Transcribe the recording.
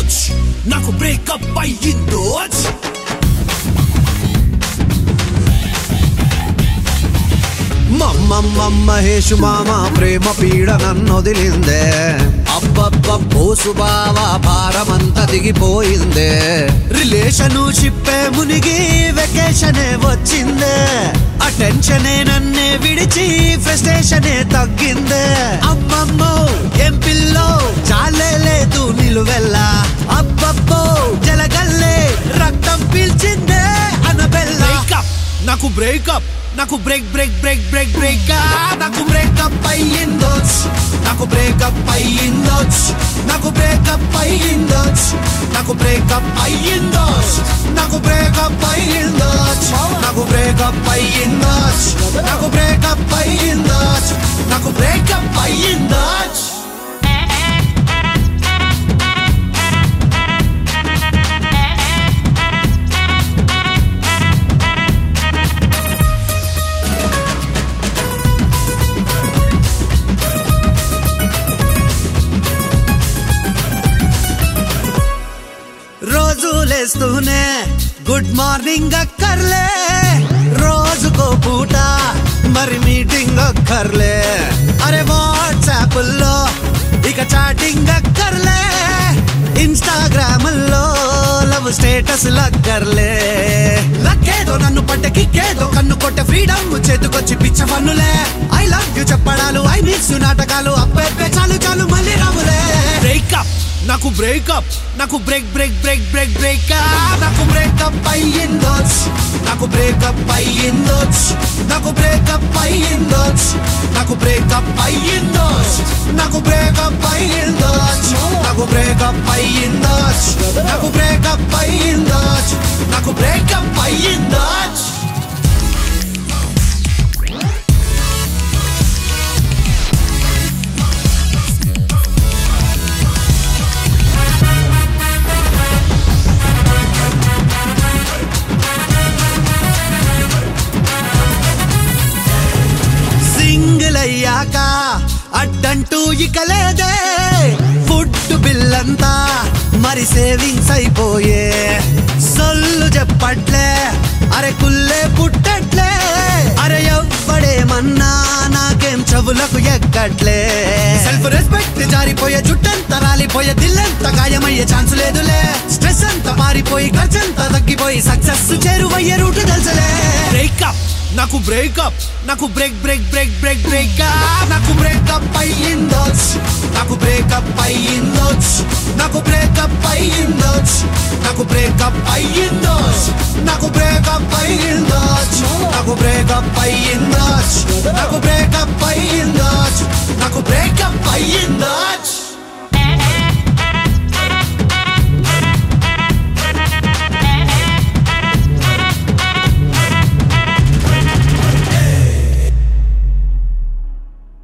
నాకు బ్రేకప్ అయ్యిందో మమ్మమ్మ మహేషు మామ ప్రేమ పీడ నన్ను వదిలిందే అబ్బబ్బ పోసు బావా భారమంతా దిగిపోయిందే రిలేషను షిప్పే మునిగి వెకేషనే వచ్చిందే అటెన్షనే నన్నే విడిచి ఫ్రస్ట్రేషనే తగ్గిందే అమ్మమ్మో ఏం పిల్లో చాలే లేదు నిలువెల్లా అబ్బబ్బో జలగల్లే రక్తం పీల్చిందే అనబెల్లా బ్రేకప్ నాకు బ్రేకప్ నాకు break break break break break నాకు బ్రేకప్ అయ్యిందో నాకు బ్రేకప్ అయ్యిందో నాకు బ్రేకప్ అయ్యిందో నాకు బ్రేకప్ అయ్యిందో నాకు బ్రేకప్ అయ్యిందో నాకు బ్రేకప్ అయ్యిందో నాకు బ్రేకప్ అయ్యిందో నాకు బ్రేకప్ అయ్యిందో రోజు లేస్తూనే గుడ్ మార్నింగ్ అక్కర్లే రోజుకో పూట మరి మీటింగ్ అక్కర్లే అరే వాట్సాప్ లో ఇక చాటింగ్ అక్కర్లే ఇన్స్టాగ్రామ్ లో లవ్ స్టేటస్ లక్కర్లే లక్కేదో నన్ను పట్ట కిక్కేదో కన్ను కొట్ట ఫ్రీడమ్ చేతుకొచ్చి పిచ్చ పన్నులే ఐ లవ్ యూ చెప్పడాలు ఐ మిక్స్ నాటకాలు అప్పే చాలు చాలు మళ్ళీ రాములే బ్రేకప్ నాకు బ్రేకప్ నాకు break break break break break నాకు బ్రేకప్ అయ్యిందో నాకు బ్రేకప్ అయ్యిందో నాకు బ్రేకప్ అయ్యిందో నాకు బ్రేకప్ అయ్యిందో నాకు బ్రేకప్ అయ్యిందో నాకు బ్రేకప్ అయ్యిందో నాకు బ్రేకప్ అయ్యిందో నాకు బ్రేకప్ అయ్యిందో సింగిల్ అయ్యాక అడ్డంటూ ఇక లేదే ఫుడ్ బిల్ అంతా మరి సేవింగ్స్ అయిపోయే సొల్లు చెప్పట్లే అరే కుల్లే పుట్టట్లే అరే ఎవ్వడేమన్నా నాకేం చెవులకు ఎక్కట్లే సెల్ఫ్ రెస్పెక్ట్ జారిపోయే జుట్టంతా రాలిపోయే దిల్లంతా గాయమయ్యే ఛాన్స్ లేదులే స్ట్రెస్ అంతా మారిపోయి ఖర్చంతా తగ్గిపోయి సక్సెస్ చేరువయ్యే రూట్ తెలుసలే బ్రేకప్ నాకు బ్రేకప్ నాకు break break break break break నాకు బ్రేకప్ అయ్యిందో నాకు బ్రేకప్ అయ్యిందో నాకు బ్రేకప్ అయ్యిందో నాకు బ్రేకప్ అయ్యిందో నాకు బ్రేకప్ అయ్యిందో నాకు బ్రేకప్ అయ్యిందో నాకు బ్రేకప్ అయ్యిందో నాకు బ్రేకప్ అయ్యిందో